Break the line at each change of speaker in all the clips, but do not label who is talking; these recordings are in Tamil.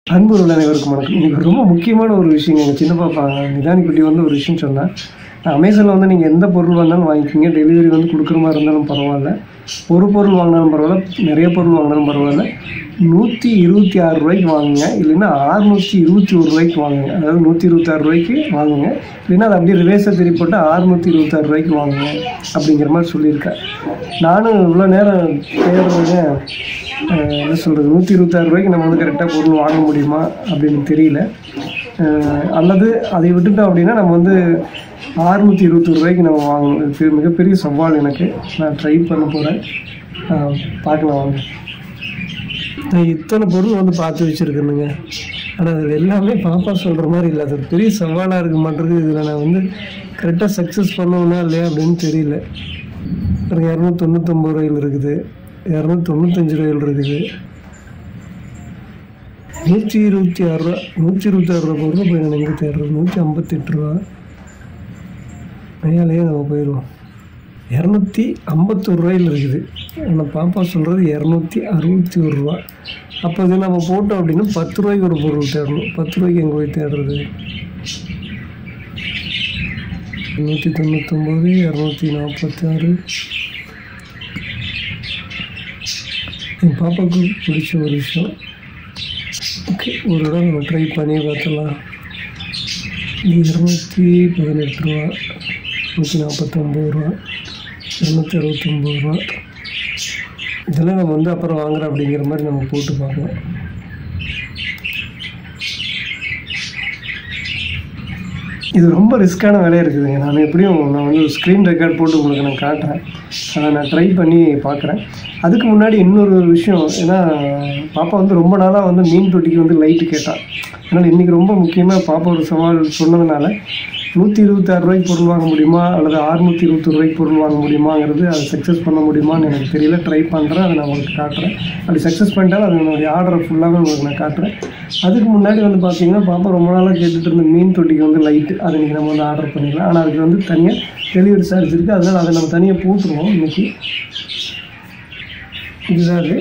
அன்பு உள்ள அனைவருக்கும் வணக்கம் இன்னைக்கு ரொம்ப முக்கியமான ஒரு விஷயம் எங்கள் சின்ன பாப்பா நிதானிக்குட்டி வந்து ஒரு விஷயம் சொன்னேன் அமேசானில் வந்து நீங்கள் எந்த பொருள் வாங்கினாலும் வாங்கிக்கிங்க டெலிவரி வந்து கொடுக்குற மாதிரி இருந்தாலும் பரவாயில்ல ஒரு பொருள் வாங்கினாலும் பரவாயில்ல நிறைய பொருள் வாங்கினாலும் பரவாயில்ல நூற்றி இருபத்தி ஆறு ரூபாய்க்கு வாங்குங்க இல்லைன்னா அறுநூற்றி இருபத்தி ஒரு ரூபாய்க்கு வாங்குங்க அதாவது நூற்றி இருபத்தாறு ரூபாய்க்கு வாங்குங்க இல்லைன்னா அது அப்படியே ரிவேர்ஸாக திருப்பி போட்டு அறுநூற்றி இருபத்தாறு ரூபாய்க்கு வாங்குங்க அப்படிங்கிற மாதிரி சொல்லியிருக்கேன் நானும் இவ்வளோ நேரம் தேடுறேங்க அஹ் என்ன சொல்கிறது நூற்றி இருபத்தாறு ரூபாய்க்கு நம்ம வந்து கரெக்டாக பொருள் வாங்க முடியுமா அப்படின்னு தெரியல அஹ் அல்லது அதை விட்டுட்டோம் அப்படின்னா நம்ம வந்து அறுநூற்றி இருபத்தொரு ரூபாய்க்கு நம்ம வாங்கணும் இது பெரிய- மிகப்பெரிய சவால் எனக்கு நான் ட்ரை பண்ண போகிறேன் பார்க்கலாம் வாங்க நான் இத்தனை பொருள் வந்து பார்த்து வச்சுருக்கேனுங்க ஆனால் அது எல்லாமே பாப்பா சொல்கிற மாதிரி இல்லை அது ஒரு பெரிய சவாலாக இருக்க மாட்டேங்குது இதில் நான் வந்து கரெக்டாக சக்ஸஸ் பண்ணுவேனா இல்லையா அப்படின்னு தெரியல ஒரு இரநூத்தொண்ணூத்தொம்பது ரூபாயில் இருக்குது இரநூத்தி தொண்ணூத்தஞ்சு ரூபாயில் இருக்குது நூற்றி இருபத்தி ஆறு ரூபா நூற்றி இருபத்தாறு ரூபா பொருள் போய் நான் எங்கே தேடுறது நூற்றி ஐம்பத்தெட்டு ரூபா மேலேயே நம்ம போயிடுவோம் இரநூத்தி ஐம்பத்தொரு ரூபாயில் இருக்குது ஆனால் பாப்பா சொல்கிறது இரநூத்தி அறுபத்தி ஒரு ரூபா அப்போ இது நம்ம போட்டோம் அப்படின்னா பத்து ரூபாய்க்கு ஒரு பொருள் தேடணும் பத்து ரூபாய்க்கு எங்கே போய் தேடுறது நூற்றி தொண்ணூத்தொம்பது இரநூத்தி நாற்பத்தாறு என் பாப்பாவுக்கு பிடிச்ச ஒரு விஷயம் ஓகே ஒரு இடம் நம்ம ட்ரை பண்ணி பார்த்தலாம் இது இரநூத்தி பதினெட்டு ரூபா நூற்றி நாற்பத்தொம்பது ரூபா இரநூத்தி அறுபத்தொம்பது ரூபா இதெல்லாம் நம்ம வந்து அப்புறம் வாங்குறோம் அப்படிங்கிற மாதிரி நம்ம போட்டு பார்க்கலாம் இது ரொம்ப ரிஸ்க்கான வேலையாக இருக்குதுங்க நான் எப்படியும் நான் வந்து ஸ்க்ரீன் ரெக்கார்ட் போட்டு உங்களுக்கு நான் காட்டுறேன் அதை நான் ட்ரை பண்ணி பார்க்குறேன் அதுக்கு முன்னாடி இன்னொரு விஷயம் ஏன்னா பாப்பா வந்து ரொம்ப நாளாக வந்து மீன் தொட்டிக்கு வந்து லைட்டு கேட்டான் அதனால் இன்றைக்கி ரொம்ப முக்கியமாக பாப்பா ஒரு சவால் சொன்னதுனால நூற்றி இருபத்தாறு ரூபாய்க்கு பொருள் வாங்க முடியுமா அல்லது அறுநூற்றி இருபத்தொரு ரூபாய்க்கு பொருள் வாங்க முடியுமாங்கிறது அதை சக்ஸஸ் பண்ண முடியுமான்னு எனக்கு தெரியல ட்ரை பண்ணுறேன் அதை நான் உங்களுக்கு காட்டுறேன் அப்படி சக்ஸஸ் பண்ணிட்டாலும் அது என்னுடைய ஆர்டரை ஃபுல்லாகவே உங்களுக்கு நான் காட்டுறேன் அதுக்கு முன்னாடி வந்து பார்த்தீங்கன்னா பாப்பா ரொம்ப நாளாக கேட்டுட்டு இருந்த மீன் தொட்டிக்கு வந்து லைட்டு அதை இன்றைக்கி நம்ம வந்து ஆர்டர் பண்ணிடலாம் ஆனால் அதுக்கு வந்து தனியாக டெலிவரி சார்ஜ் இருக்குது அதனால் அதை நம்ம தனியாக போட்டுருவோம் இன்றைக்கி இதுதான் அது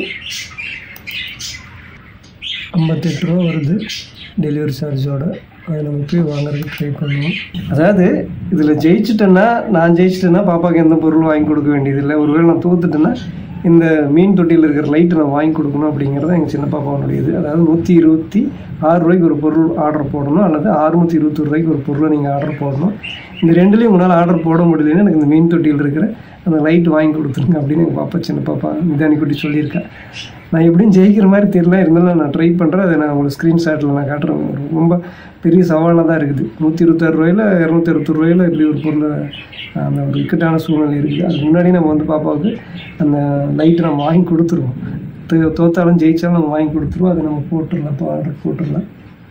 ஐம்பத்தெட்டு ரூபா வருது டெலிவரி சார்ஜோட அதை நம்ம போய் வாங்குறதுக்கு ட்ரை பண்ணுவோம் அதாவது இதில் ஜெயிச்சிட்டேன்னா நான் ஜெயிச்சிட்டேன்னா பாப்பாவுக்கு எந்த பொருளும் வாங்கி கொடுக்க வேண்டியதில்லை ஒருவேளை நான் தோத்துட்டேன்னா இந்த மீன் தொட்டியில் இருக்கிற லைட்டு நான் வாங்கி கொடுக்கணும் அப்படிங்கிறது எங்கள் சின்ன பாப்பாவுடைய இது அதாவது நூற்றி இருபத்தி ஆறு ரூபாய்க்கு ஒரு பொருள் ஆர்டர் போடணும் அல்லது அறுநூற்றி இருபத்தொரு ரூபாய்க்கு ஒரு பொருளை நீங்கள் ஆர்டர் போடணும் இந்த ரெண்டுலேயும் உங்களால் ஆர்டர் போட முடியலன்னா எனக்கு இந்த மீன் தொட்டியில் இருக்கிற அந்த லைட் வாங்கி கொடுத்துருங்க அப்படின்னு எங்கள் பாப்பா சின்ன பாப்பா நிதானி குட்டி சொல்லியிருக்கேன் நான் எப்படியும் ஜெயிக்கிற மாதிரி தெரியல இருந்தாலும் நான் ட்ரை பண்ணுறேன் அதை நான் உங்களுக்கு ஸ்க்ரீன்ஷாட்டில் நான் காட்டுறேன் ரொம்ப பெரிய சவாலாக தான் இருக்குது நூற்றி இருபத்தாறு ரூபாயில் இரநூத்தி அறுபத்தொரு ரூபாயில் இப்படி ஒரு பொருளை அந்த ஒரு இக்கட்டான சூழ்நிலை இருக்குது அதுக்கு முன்னாடி நம்ம வந்து பாப்பாவுக்கு அந்த லைட்டு நம்ம வாங்கி கொடுத்துருவோம் தோ- தோத்தாலும் ஜெயிச்சாலும் நம்ம வாங்கி கொடுத்துருவோம் அதை நம்ம போட்டுடலாம் இப்போ ஆர்டர் போட்டுடலாம்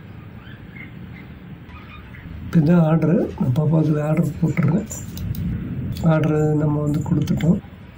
இப்போ இதுதான் ஆர்டரு நான் பாப்பாவுக்கு ஆர்டர் போட்டுடுறேன் ஆர்டரு நம்ம வந்து கொடுத்துட்டோம்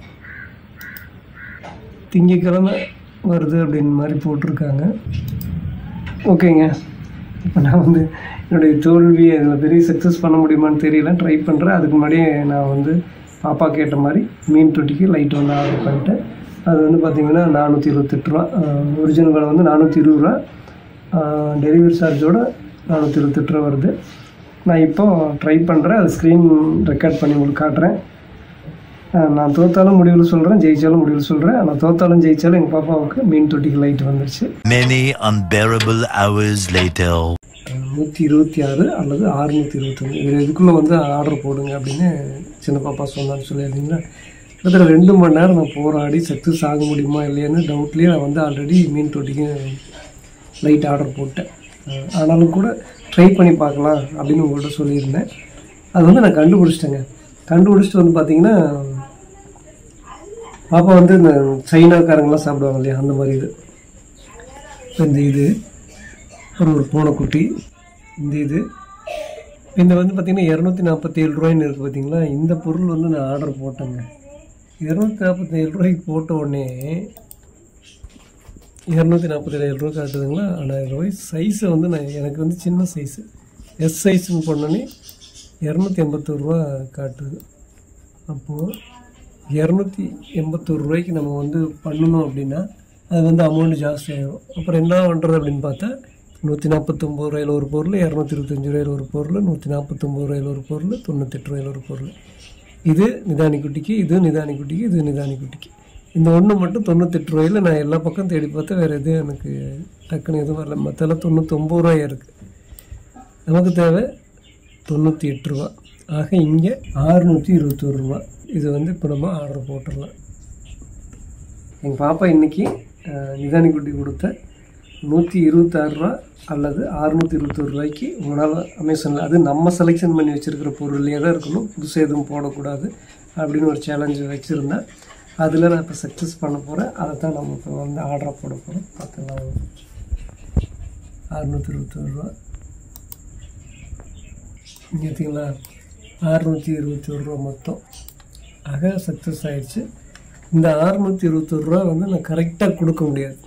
திங்கக்கிழமை வருது அப்படின்னு மாதிரி போட்டிருக்காங்க ஓகேங்க இப்போ நான் வந்து என்னுடைய தோல்வி அதில் பெரிய சக்ஸஸ் பண்ண முடியுமான்னு தெரியல ட்ரை பண்ணுறேன் அதுக்கு முன்னாடியே நான் வந்து பாப்பா கேட்ட மாதிரி மீன் தொட்டிக்கு லைட் வந்து ஆர்டர் பண்ணிட்டேன் அது வந்து பார்த்திங்கன்னா நானூற்றி இருபத்தெட்டு ரூபா ஒரிஜினல் விலை வந்து நானூற்றி இருபது ரூபா டெலிவரி சார்ஜோட நானூற்றி இருபத்தெட்டு ரூபா வருது நான் இப்போ ட்ரை பண்ணுறேன் அது ஸ்க்ரீன் ரெக்கார்ட் பண்ணி உங்களுக்கு காட்டுறேன் அஹ் நான் தோத்தாலும் முடிவில் சொல்கிறேன் ஜெயிச்சாலும் முடிவில் சொல்கிறேன் நான் தோத்தாலும் ஜெயிச்சாலும் எங்கள் பாப்பாவுக்கு மீன் தொட்டிக்கு லைட் வந்துருச்சு
Many unbearable hours later.
நூற்றி இருபத்தி ஆறு அல்லது அறுநூற்றி இருபத்தொன்று இது இதுக்குள்ளே வந்து ஆர்டர் போடுங்க அப்படின்னு சின்ன பாப்பா சொன்னான்னு சொல்லியிருந்தீங்களா கிட்டத்தட்ட ரெண்டு மணி நேரம் நான் போராடி சக்ஸஸ் ஆக முடியுமா இல்லையான்னு டவுட்லேயே நான் வந்து ஆல்ரெடி மீன் தொட்டிக்கு லைட் ஆர்டர் போட்டேன் அஹ் ஆனாலும் கூட ட்ரை பண்ணி பார்க்கலாம் அப்படின்னு உங்கள்கிட்ட சொல்லியிருந்தேன் அது வந்து நான் கண்டுபிடிச்சிட்டேங்க கண்டுபிடிச்சிட்டு வந்து பார்த்தீங்கன்னா பாப்பா வந்து இந்த சைனாக்காரங்களாம் சாப்பிடுவாங்க இல்லையா அந்த மாதிரி இது இந்த இது அப்புறம் ஒரு பூனைக்குட்டி இந்த இது இந்த வந்து பார்த்திங்கன்னா இரநூத்தி நாற்பத்தி ஏழு ரூபாய்ன்னு இருக்குது பார்த்தீங்களா இந்த பொருள் வந்து நான் ஆர்டர் போட்டேங்க இரநூத்தி நாற்பத்தி ஏழு ரூபாய்க்கு போட்ட உடனே இரநூத்தி நாற்பத்தி ஏழு ரூபா காட்டுதுங்களா ஆனால் ரூபாய் சைஸை வந்து நான் எனக்கு வந்து சின்ன சைஸு எஸ் சைஸ்னு பண்ணோன்னே இரநூத்தி எண்பத்தோரு ரூபா காட்டுது அப்போது இரநூத்தி எண்பத்தோரு ரூபாய்க்கு நம்ம வந்து பண்ணணும் அப்படின்னா அது வந்து அமௌண்ட் ஜாஸ்தி ஆகிடும் அப்புறம் என்ன பண்ணுறது அப்படின்னு பார்த்தா நூற்றி நாற்பத்தொம்பது ரூபாயில் ஒரு பொருள் இரநூத்தி இருபத்தஞ்சி ரூபாயில் ஒரு பொருள் நூற்றி நாற்பத்தொம்பது ரூபாயில் ஒரு பொருள் தொண்ணூத்தெட்டு ரூபாயில் ஒரு பொருள் இது நிதானி குட்டிக்கு இது நிதானி குட்டிக்கு இது நிதானி குட்டிக்கு இந்த ஒன்று மட்டும் தொண்ணூத்தெட்டு ரூபாயில் நான் எல்லா பக்கம் தேடி பார்த்தேன் வேறு எதுவும் எனக்கு டக்குன்னு எதுவும் வரல மற்றெல்லாம் தொண்ணூத்தொம்பது ரூபாய் இருக்குது நமக்கு தேவை தொண்ணூற்றி எட்டு ரூபா ஆக இங்கே ஆறுநூற்றி இருபத்தோரு ரூபா இது வந்து இப்போ நம்ம ஆர்டர் போட்டுடலாம் எங்கள் பாப்பா இன்னைக்கு அஹ், நிதானி குட்டி கொடுத்த நூற்றி இருபத்தாறு ரூபா அல்லது அறுநூற்றி இருபத்தொரு ரூபாய்க்கு உங்களால் அமேசானில் அது நம்ம செலெக்ஷன் பண்ணி வச்சுருக்கிற பொருள்லேயே தான் இருக்கணும் புதுசு எதுவும் போடக்கூடாது அப்படின்னு ஒரு சேலஞ்சு வச்சுருந்தேன் அதில் நான் இப்போ சக்ஸஸ் பண்ண போகிறேன் அதை தான் நம்ம இப்போ வந்து ஆர்டராக போட போகிறோம் பார்த்துக்கலாம் அறுநூற்றி இருபத்தொரு ரூபா இங்கே பார்த்தீங்களா அறுநூற்றி இருபத்தி ஒரு ரூபா மொத்தம் ஆக சக்ஸஸ் ஆயிடுச்சு இந்த அறுநூற்றி இருபத்தொரு ரூபா வந்து நான் கரெக்டாக கொடுக்க முடியாது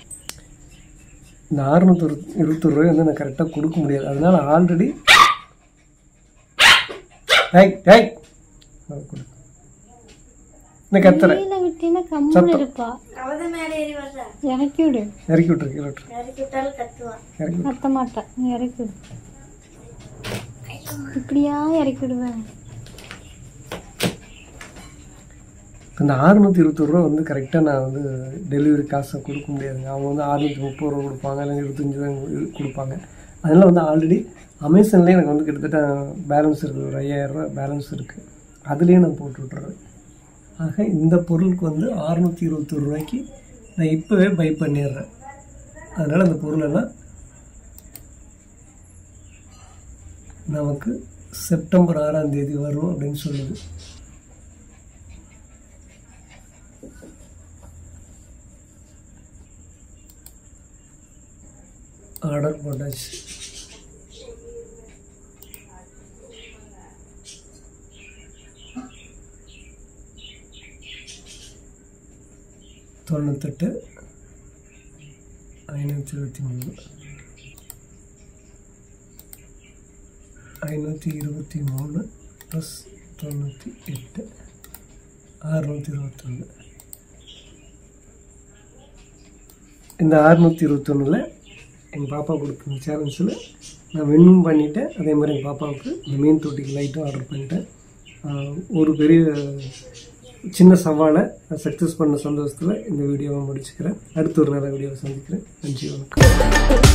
இந்த அறுநூத்தி இருபத்தொரு ரூபாய் வந்து நான் கரெக்டாக கொடுக்க முடியாது அதனால ஆல்ரெடி டேய் டேய் அதை கொடு. என்ன கத்துறேன்
கீழே விட்டீங்கன்னா கம்முன்னு இருப்பா
அவதான் மேலே ஏறி வர்றா
இறக்கி விடு
இறக்கி விட்டுரு கீழே விட்டுரு
இறக்கி விட்டாலும் கத்துவான்
இறக்கி விட்டுரு.
கத்த மாட்டேன் நீ இறக்கி விடு இப்படியா இறக்கி விடுவேன்
இந்த அறுநூற்றி இருபத்தொரு ரூபா வந்து கரெக்டாக நான் வந்து டெலிவரி காசை கொடுக்க முடியாதுங்க அவங்க வந்து அறுநூற்றி முப்பது ரூபா கொடுப்பாங்க இல்லை இருபத்தஞ்சி ரூபா கொடு- கொடுப்பாங்க அதனால் வந்து ஆல்ரெடி அமேசான்லேயே எனக்கு வந்து கிட்டத்தட்ட பேலன்ஸ் இருக்குது ஒரு ஐயாயிரம் ரூபா பேலன்ஸ் இருக்குது அதுலேயே நான் போட்டு விட்டுறேன் ஆக இந்த பொருளுக்கு வந்து அறுநூற்றி இருபத்தொரு ரூபாய்க்கு நான் இப்போவே பை பண்ணிடுறேன் அதனால் அந்த பொருளெல்லாம் நமக்கு செப்டம்பர் ஆறாம் தேதி வரும் அப்படின்னு சொல்லுது ஆர்டர் போட்டாச்சு தொண்ணூத்தெட்டு ஐநூற்றி இருபத்தி மூணு ஐநூற்றி இருபத்தி மூணு ப்ளஸ் தொண்ணூற்றி எட்டு அறுநூற்றி இருபத்தொன்று இந்த அறுநூற்றி இருபத்தொன்னில் எங்கள் பாப்பா கொடுக்குற சேலஞ்சில் நான் வின்னும் பண்ணிட்டேன் அதே மாதிரி எங்கள் பாப்பாவுக்கு இந்த மீன் தொட்டிக்கு லைட்டும் ஆர்டர் பண்ணிட்டேன் ஆஹ் ஒரு பெரிய சின்ன சவாலை நான் சக்ஸஸ் பண்ண சந்தோஷத்தில் இந்த வீடியோவை முடிச்சுக்கிறேன் அடுத்த ஒரு நல்ல வீடியோவை சந்திக்கிறேன் நன்றி வணக்கம்